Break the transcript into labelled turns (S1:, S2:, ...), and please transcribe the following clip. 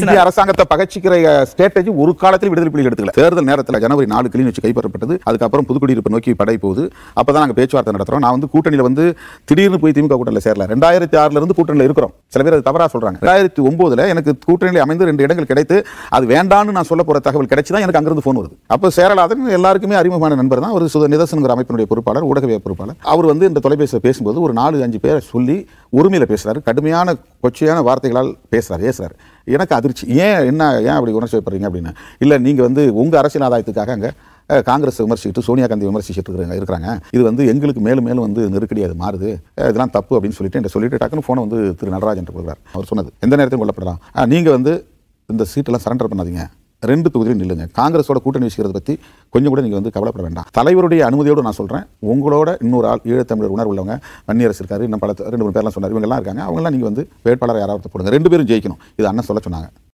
S1: இந்திய அரசாங்கத்தை பகச்சிக்கிற ஸ்ட்ராட்டஜி ஒரு காலத்தில் விடுதலை புலிகள் எடுத்துக்கல தேர்தல் நேரத்தில் ஜனவரி நாலு கிளிநொச்சி கைப்பற்றப்பட்டது அதுக்கப்புறம் புதுக்குடியிருப்பு நோக்கி படை போகுது அப்பதான் நாங்க பேச்சுவார்த்தை நடத்துறோம் நான் வந்து கூட்டணியில வந்து திடீர்னு போய் திமுக கூட்டணியில் சேரல ரெண்டாயிரத்தி ஆறுல இருந்து கூட்டணியில் இருக்கிறோம் சில பேர் அது தவறா சொல்றாங்க ரெண்டாயிரத்தி ஒன்பதுல எனக்கு கூட்டணியில் அமைந்து ரெண்டு இடங்கள் கிடைத்து அது வேண்டான்னு நான் சொல்ல போற தகவல் கிடைச்சு தான் எனக்கு அங்கிருந்து ஃபோன் வருது அப்போ சேரலாதன் எல்லாருக்குமே அறிமுகமான நண்பர் தான் ஒரு சுத நிதர்சனங்கிற அமைப்பினுடைய பொறுப்பாளர் ஊடகவிய பொறுப்பாளர் அவர் வந்து இந்த தொலைபேசியில் பேசும்போது ஒரு நாலு அஞ்சு பேரை சொல்லி உரிமையில பேசுறாரு கடுமையான கொச்சையான வார்த்தைகளால் பேசுறாரு பேசுறாரு எனக்கு அதிர்ச்சி ஏன் என்ன ஏன் அப்படி உணர்ச்சி வைப்படுறீங்க அப்படின்னு இல்லை நீங்க வந்து உங்க அரசியல் ஆதாயத்துக்காக அங்க அஹ், காங்கிரஸ் விமர்சிச்சுட்டு சோனியா காந்தி விமர்சிச்சுட்டு இருக்கிறாங்க இருக்கிறாங்க இது வந்து எங்களுக்கு மேலும் மேலும் வந்து நெருக்கடி அது மாறுது அஹ், இதெல்லாம் தப்பு அப்படின்னு சொல்லிட்டு என்கிட்ட சொல்லிட்டு டக்குன்னு ஃபோனை வந்து திரு நடராஜன் கொடுக்குறாரு அவர் சொன்னது எந்த நேரத்தையும் கொல்லப்படலாம் அஹ், நீங்க வந்து இந்த சீட்டெல்லாம் சரண்டர் பண்ணாதீங்க ரெண்டு தொகுதியிலும் நில்லுங்க காங்கிரஸோட கூட்டணி வச்சுக்கிறத பத்தி கொஞ்சம் கூட நீங்க வந்து கவலைப்பட வேண்டாம் தலைவருடைய அனுமதியோடு நான் சொல்றேன் உங்களோட இன்னொரு ஆள் ஈழத்தமிழர் உணர்வு உள்ளவங்க வன்னியரசு இருக்காரு இன்னும் பல ரெண்டு மூணு பேர்லாம் சொன்னார் இவங்கெல்லாம் இருக்காங்க அவங்கெல்லாம் நீங்க வந்து வேட்பாளர் யாராவது போடுங்க ரெண்டு பேரும் ஜெயிக்கணும் இது அண்ணன் சொல்ல சொன்னாங்க